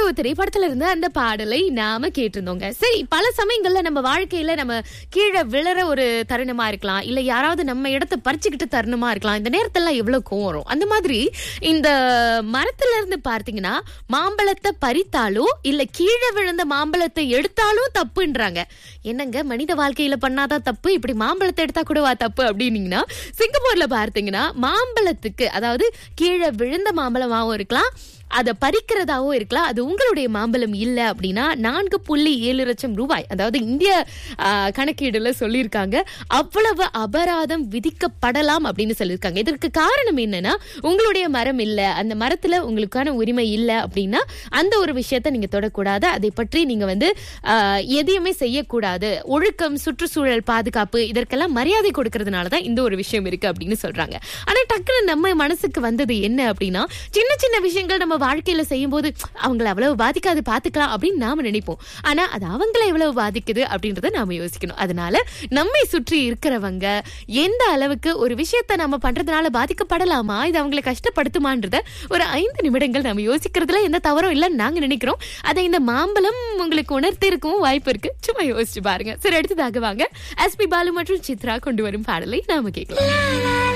திரைப்படத்துல இருந்து அந்த பாடலை நாம கேட்டிருந்தோங்க சரி பல சமயங்கள்ல நம்ம வாழ்க்கையில நம்ம கீழே விழற ஒரு தருணமா இருக்கலாம் இல்ல யாராவது நம்ம இடத்த பறிச்சுக்கிட்டு தருணமா இருக்கலாம் இந்த நேரத்துல எவ்வளவு கோவம் வரும் அந்த மாதிரி இந்த மரத்துல இருந்து பார்த்தீங்கன்னா மாம்பழத்தை பறித்தாலோ இல்ல கீழே விழுந்த மாம்பழத்தை எடுத்தாலும் தப்புன்றாங்க என்னங்க மனித வாழ்க்கையில பண்ணாதான் தப்பு இப்படி மாம்பழத்தை எடுத்தா கூடவா தப்பு அப்படின்னீங்கன்னா சிங்கப்பூர்ல பார்த்தீங்கன்னா மாம்பழத்துக்கு அதாவது கீழே விழுந்த மாம்பழமாவும் இருக்கலாம் அதை பறிக்கிறதாவும் இருக்கலாம் அது உங்களுடைய மாம்பழம் இல்ல அப்படின்னா நான்கு புள்ளி ஏழு லட்சம் ரூபாய் அதாவது இந்திய ஆ, கணக்கீடுல சொல்லியிருக்காங்க அவ்வளவு அபராதம் விதிக்கப்படலாம் அப்படின்னு சொல்லியிருக்காங்க இதற்கு காரணம் என்னன்னா உங்களுடைய மரம் இல்ல அந்த மரத்துல உங்களுக்கான உரிமை இல்ல அப்படின்னா அந்த ஒரு விஷயத்த நீங்க தொடக்கூடாது அதை பற்றி நீங்க வந்து ஆ, எதையுமே செய்யக்கூடாது ஒழுக்கம் சுற்றுச்சூழல் பாதுகாப்பு இதற்கெல்லாம் மரியாதை கொடுக்கறதுனால தான் இந்த ஒரு விஷயம் இருக்கு அப்படின்னு சொல்றாங்க ஆனா டக்குன்னு நம்ம மனசுக்கு வந்தது என்ன அப்படின்னா சின்ன சின்ன விஷயங்கள் நம்ம வாழ்க்கையில செய்யும் போது அவங்கள அவ்வளவு பாதிக்காது பாத்துக்கலாம் அப்படின்னு நாம நினைப்போம் ஆனா அது அவங்கள எவ்வளவு பாதிக்குது அப்படின்றத நாம யோசிக்கணும் அதனால நம்மை சுற்றி இருக்கிறவங்க எந்த அளவுக்கு ஒரு விஷயத்த நம்ம பண்றதுனால பாதிக்கப்படலாமா இது அவங்களை கஷ்டப்படுத்துமான்றத ஒரு ஐந்து நிமிடங்கள் நம்ம யோசிக்கிறதுல எந்த தவறும் இல்லைன்னு நாங்க நினைக்கிறோம் அதை இந்த மாம்பழம் உங்களுக்கு உணர்த்தி இருக்கவும் வாய்ப்பு இருக்கு சும்மா யோசிச்சு பாருங்க சரி அடுத்ததாக வாங்க எஸ்பி பாலு மற்றும் சித்ரா கொண்டு வரும் பாடலை நாம கேட்கலாம்